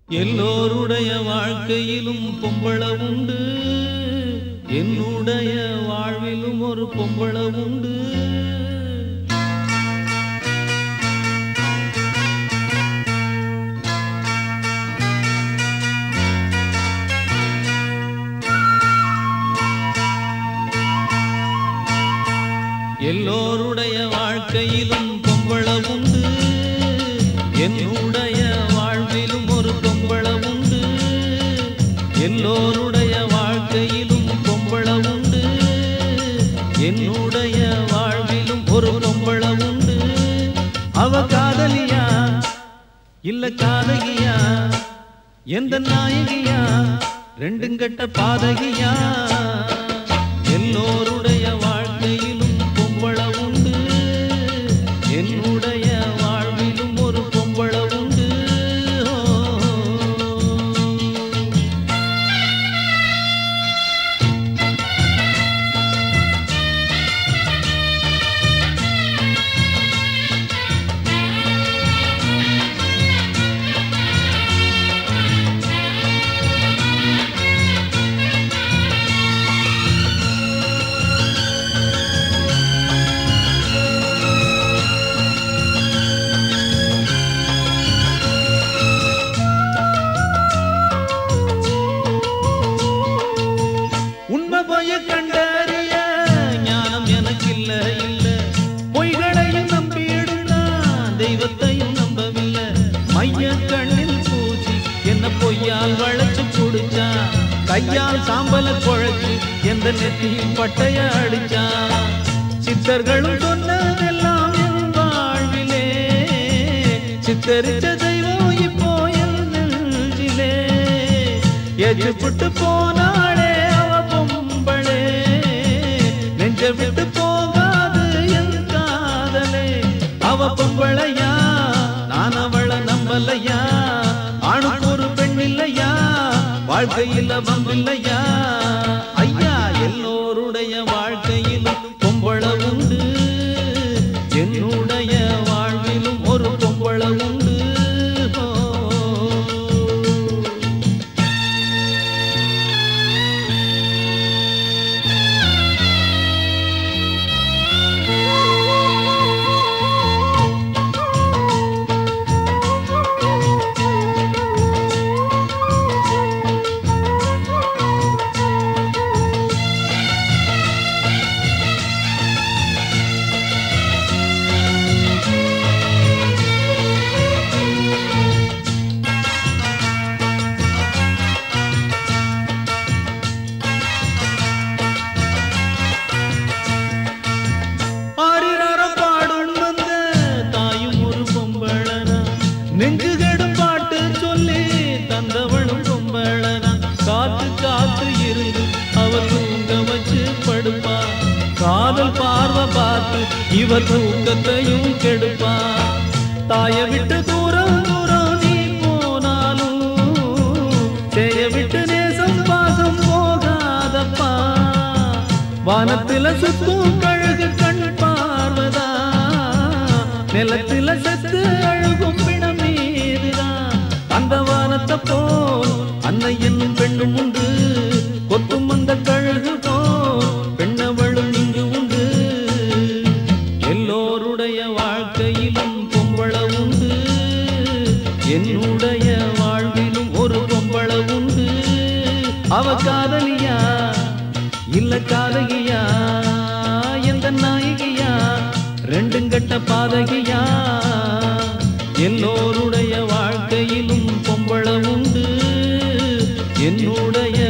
எல்லோருடைய வாழ்க்கையிலும் பொம்பள உண்டு என்னுடைய வாழ்விலும் ஒரு பொம்பள உண்டு எல்லோருடைய வாழ்க்கையிலும் பொம்பள உண்டு என்னுடைய வாழ்விலும் ஒரு பொம்பள உண்டு எல்லோருடைய வாழ்க்கையிலும் பொம்பள உண்டு என்னுடைய வாழ்விலும் ஒரு பொம்பள உண்டு அவ காதலியா இல்ல காதகியா எந்த நாயகியா ரெண்டும் கட்ட பாதகியா எல்லோருடைய வாழ்க்கையிலும் பொம்பள உண்டு என்னுடைய வாழ்விலும் ஒரு பொம்பள உண்டு ஓ. உண்மை பொய்ய கண்டறிய ஞானம் எனக்கு இல்ல இல்ல பொய்களையும் நம்பிடும் நான் தெய்வத்தையும் நம்பவில்லை மைய கண்ணில் பூச்சி என்ன பொய்யால் வளைச்சு குடிச்சா கையால் சாம்பல குழைச்சு எந்த நெத்தியில் பட்டைய அடிச்சா சித்தர்களும் சொன்னதெல்லாம் என் வாழ்விலே சித்தரிச்ச தெய்வம் இப்போ என் நெஞ்சிலே எஜுப்பட்டு போனாளே அவ பொம்பளே நெஞ்ச விட்டு போகாது என் காதலே அவ பொம்பளையா நான் அவளை நம்பலையா ஆணுக்கு ஒரு பெண் இல்லையா வாழ்க்கையில் வம்பில்லையா ஐயா எல்லோருடைய வாழ்க்கையிலும் பொம்பள உண்டு என்னுடைய வாழ்விலும் ஒரு பொம்பள உண்டு ஓ. ஆரிராரம் பாடும் வந்த தாயும் ஒரு பொம்பளனா நெஞ்சு கெடும் பாட்டு சொல்லி தந்தவளும் பொம்பளனா காத்து காத்து இருந்து அவ தூங்க வச்சு படுப்பா காதல் பார்வை பார்த்து இவர் தூக்கத்தையும் கெடுப்பா தாய விட்டு தூரம் தூரம் நீ போனாலும் செய்ய விட்டு நேசம் பாசம் போகாதப்பா வானத்தில சுத்தும் கழுகு கண் பார்வதா நிலத்தில செத்து அழுகும் பிணம் மீதுதான் அந்த வானத்தை போல் அன்னை என்னும் பெண்ணும் உண்டு கொத்தும் அந்த கழுகு போல் பெண்ணவளும் இங்கு உண்டு எல்லோருடைய வாழ்க்கையிலும் பொம்பள உண்டு என்னுடைய வாழ்விலும் ஒரு பொம்பள உண்டு அவ காதலியா இல்ல காதகியா எந்த நாயகியா ரெண்டும் கட்ட பாதகியா எல்லோருடைய வாழ்க்கையிலும் பொம்பள உண்டு என்னுடைய